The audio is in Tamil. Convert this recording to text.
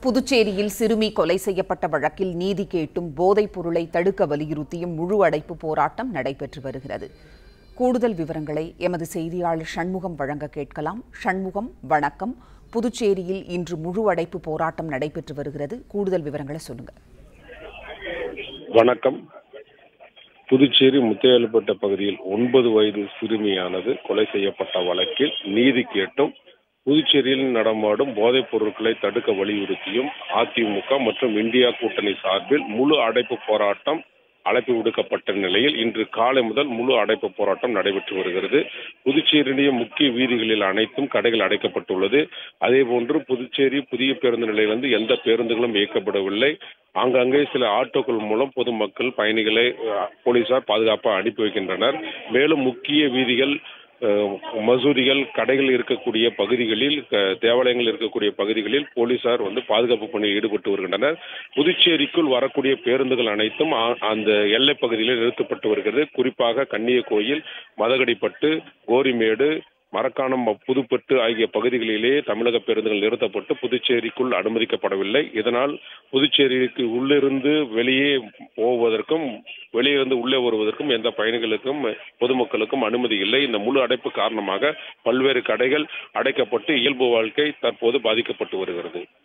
புதுச்சேரியில் சிறுமி கொலை செய்யப்பட்ட வழக்கில் நீதி கேட்டும் போதைப் பொருளை தடுக்க வலியுறுத்தியும் முழு அடைப்பு போராட்டம் நடைபெற்று வருகிறது கூடுதல் விவரங்களை எமது செய்தியாளர் சண்முகம் வழங்க கேட்கலாம் சண்முகம் வணக்கம் புதுச்சேரியில் இன்று முழு அடைப்பு போராட்டம் நடைபெற்று வருகிறது கூடுதல் விவரங்களை சொல்லுங்க வணக்கம் புதுச்சேரி முத்தையல்பட்ட பகுதியில் ஒன்பது வயது சிறுமியானது கொலை செய்யப்பட்ட வழக்கில் நீதி கேட்டும் புதுச்சேரியில் நடமாடும் போதைப் பொருட்களை தடுக்க வலியுறுத்தியும் அதிமுக மற்றும் இந்தியா கூட்டணி சார்பில் முழு அடைப்பு போராட்டம் அழைப்பு விடுக்கப்பட்ட நிலையில் இன்று காலை முதல் முழு அடைப்பு போராட்டம் நடைபெற்று வருகிறது புதுச்சேரியுடைய முக்கிய வீதிகளில் அனைத்தும் கடைகள் அடைக்கப்பட்டுள்ளது அதே போன்று புதுச்சேரி புதிய பேருந்து நிலையிலிருந்து எந்த பேருந்துகளும் இயக்கப்படவில்லை ஆங்காங்கே சில ஆட்டோக்கள் மூலம் பொதுமக்கள் பயணிகளை அஹ், போலீசார் பாதுகாப்பாக அனுப்பி வைக்கின்றனர் மேலும் முக்கிய வீதிகள் அஹ், மசூதிகள் கடைகள் இருக்கக்கூடிய பகுதிகளில் க- தேவாலயங்கள் இருக்கக்கூடிய பகுதிகளில் போலீசார் வந்து பாதுகாப்பு பணியில் ஈடுபட்டு வருகின்றனர் புதுச்சேரிக்குள் வரக்கூடிய பேருந்துகள் அனைத்தும் ஆ- அந்த எல்லை பகுதியில் நிறுத்தப்பட்டு வருகிறது குறிப்பாக கன்னியகோயில் மதகடிப்பட்டு கோரிமேடு மரக்காணம் புதுப்பட்டு ஆகிய பகுதிகளிலே தமிழக பேருந்துகள் நிறுத்தப்பட்டு புதுச்சேரிக்குள் அனுமதிக்கப்படவில்லை இதனால் புதுச்சேரிக்கு உள்ளிருந்து வெளியே போவதற்கும் வெளியிருந்து உள்ளே வருவதற்கும் எந்த பயணிகளுக்கும் பொதுமக்களுக்கும் அனுமதி இல்லை இந்த முழு அடைப்பு காரணமாக பல்வேறு கடைகள் அடைக்கப்பட்டு இயல்பு வாழ்க்கை தற்போது பாதிக்கப்பட்டு வருகிறது